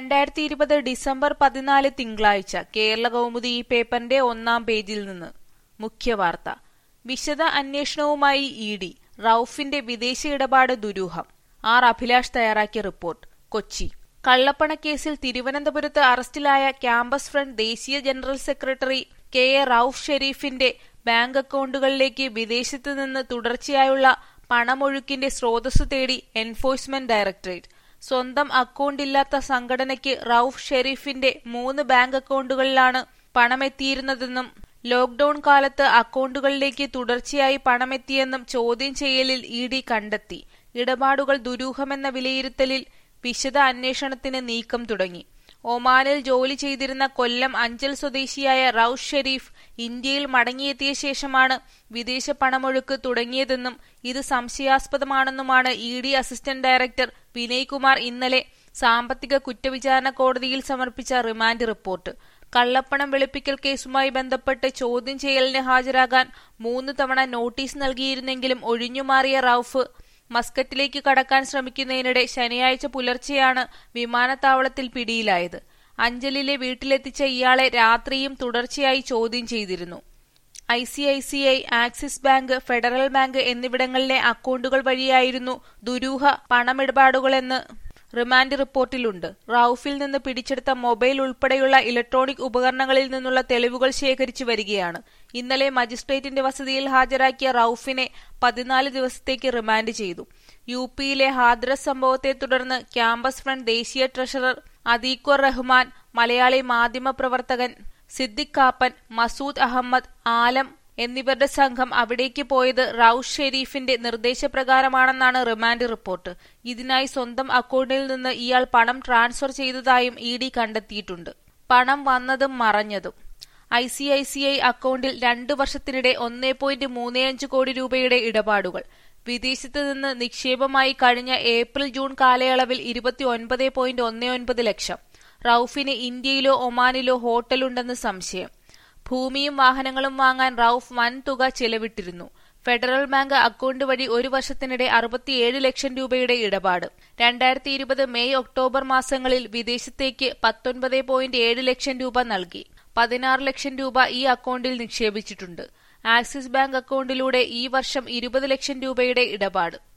രണ്ടായിരത്തി ഇരുപത് ഡിസംബർ പതിനാല് തിങ്കളാഴ്ച കേരള കൗമുദി ഈ പേപ്പറിന്റെ ഒന്നാം പേജിൽ നിന്ന് മുഖ്യവാർത്ത വിശദ അന്വേഷണവുമായി ഇ ഡി റൌഫിന്റെ വിദേശ ഇടപാട് ദുരൂഹം ആർ അഭിലാഷ് തയ്യാറാക്കിയ റിപ്പോർട്ട് കൊച്ചി കള്ളപ്പണക്കേസിൽ തിരുവനന്തപുരത്ത് അറസ്റ്റിലായ ക്യാമ്പസ് ഫ്രണ്ട് ദേശീയ general secretary K A Rauf ഷെരീഫിന്റെ ബാങ്ക് അക്കൗണ്ടുകളിലേക്ക് വിദേശത്ത് നിന്ന് തുടർച്ചയായുള്ള പണമൊഴുക്കിന്റെ സ്രോതസ് തേടി എൻഫോഴ്സ്മെന്റ് ഡയറക്ടറേറ്റ് സ്വന്തം അക്കൗണ്ടില്ലാത്ത സംഘടനയ്ക്ക് റൌഫ് ഷെരീഫിന്റെ മൂന്ന് ബാങ്ക് അക്കൗണ്ടുകളിലാണ് പണമെത്തിയിരുന്നതെന്നും ലോക്ഡൌൺ കാലത്ത് അക്കൗണ്ടുകളിലേക്ക് തുടർച്ചയായി പണമെത്തിയെന്നും ചോദ്യം ചെയ്യലിൽ ഇ ഡി കണ്ടെത്തി ഇടപാടുകൾ ദുരൂഹമെന്ന വിലയിരുത്തലിൽ വിശദ അന്വേഷണത്തിന് നീക്കം തുടങ്ങി ഒമാനിൽ ജോലി ചെയ്തിരുന്ന കൊല്ലം അഞ്ചൽ സ്വദേശിയായ റൌഫ് ഷെരീഫ് ഇന്ത്യയിൽ മടങ്ങിയെത്തിയ ശേഷമാണ് വിദേശ പണമൊഴുക്ക് തുടങ്ങിയതെന്നും ഇത് സംശയാസ്പദമാണെന്നുമാണ് E D assistant director Vinay Kumar ഇന്നലെ സാമ്പത്തിക കുറ്റവിചാരണ കോടതിയിൽ സമർപ്പിച്ച റിമാൻഡ് റിപ്പോർട്ട് കള്ളപ്പണം വെളുപ്പിക്കൽ കേസുമായി ബന്ധപ്പെട്ട് ചോദ്യം ചെയ്യലിന് ഹാജരാകാൻ മൂന്ന് തവണ നോട്ടീസ് നൽകിയിരുന്നെങ്കിലും ഒഴിഞ്ഞുമാറിയ റൌഫ് മസ്കറ്റിലേക്ക് കടക്കാൻ ശ്രമിക്കുന്നതിനിടെ ശനിയാഴ്ച പുലർച്ചെയാണ് വിമാനത്താവളത്തിൽ പിടിയിലായത് അഞ്ചലിലെ വീട്ടിലെത്തിച്ച ഇയാളെ രാത്രിയും തുടർച്ചയായി ചോദ്യം ചെയ്തിരുന്നു I C I C I Axis bank federal bank എന്നിവിടങ്ങളിലെ അക്കൗണ്ടുകൾ വഴിയായിരുന്നു ദുരൂഹ പണമിടപാടുകളെന്ന് റിമാൻഡ് റിപ്പോർട്ടിലുണ്ട് റൌഫിൽ നിന്ന് പിടിച്ചെടുത്ത മൊബൈൽ ഉൾപ്പെടെയുള്ള ഇലക്ട്രോണിക് ഉപകരണങ്ങളിൽ നിന്നുള്ള തെളിവുകൾ ശേഖരിച്ചു വരികയാണ് ഇന്നലെ മജിസ്ട്രേറ്റിന്റെ വസതിയിൽ ഹാജരാക്കിയ റൌഫിനെ പതിനാല് ദിവസത്തേക്ക് റിമാൻഡ് ചെയ്തു യു പിയിലെ ഹാദ്രസ് സംഭവത്തെ തുടർന്ന് ക്യാമ്പസ് ഫ്രണ്ട് ദേശീയ ട്രഷറർ അദീഖുർ റഹ്മാൻ മലയാളി മാധ്യമപ്രവർത്തകൻ സിദ്ദിഖ് കാപ്പൻ മസൂദ് അഹമ്മദ് ആലം എന്നിവരുടെ സംഘം അവിടേക്ക് പോയത് റൌഷ് ഷെരീഫിന്റെ നിർദ്ദേശപ്രകാരമാണെന്നാണ് റിമാൻഡ് റിപ്പോർട്ട് ഇതിനായി സ്വന്തം അക്കൗണ്ടിൽ നിന്ന് ഇയാൾ പണം ട്രാൻസ്ഫർ ചെയ്തതായും ഇ ഡി കണ്ടെത്തിയിട്ടുണ്ട് പണം വന്നതും മറഞ്ഞതും I C I C I അക്കൗണ്ടിൽ രണ്ടു വർഷത്തിനിടെ ഒന്നേ പോയിന്റ് മൂന്നേയഞ്ച് കോടി രൂപയുടെ ഇടപാടുകൾ വിദേശത്ത് നിന്ന് നിക്ഷേപമായി കഴിഞ്ഞ ഏപ്രിൽ ജൂൺ കാലയളവിൽ ഇരുപത്തി ഒൻപത് പോയിന്റ് ഒന്നേ ഒൻപത് ലക്ഷം റൌഫിന് ഇന്ത്യയിലോ ഒമാനിലോ ഹോട്ടലുണ്ടെന്ന് സംശയം ഭൂമിയും വാഹനങ്ങളും വാങ്ങാൻ റൌഫ് വൻ തുക ചെലവിട്ടിരുന്നു ഫെഡറൽ ബാങ്ക് അക്കൗണ്ട് വഴി ഒരു വർഷത്തിനിടെ അറുപത്തിയേഴ് ലക്ഷം രൂപയുടെ ഇടപാട് രണ്ടായിരത്തി ഇരുപത് മെയ് ഒക്ടോബർ മാസങ്ങളിൽ വിദേശത്തേക്ക് പത്തൊൻപത് പോയിന്റ് ഏഴ് ലക്ഷം രൂപ നൽകി പതിനാറ് ലക്ഷം രൂപ ഈ അക്കൗണ്ടിൽ നിക്ഷേപിച്ചിട്ടുണ്ട് ആക്സിസ് ബാങ്ക് അക്കൗണ്ടിലൂടെ ഈ വർഷം ഇരുപത് ലക്ഷം രൂപയുടെ ഇടപാട്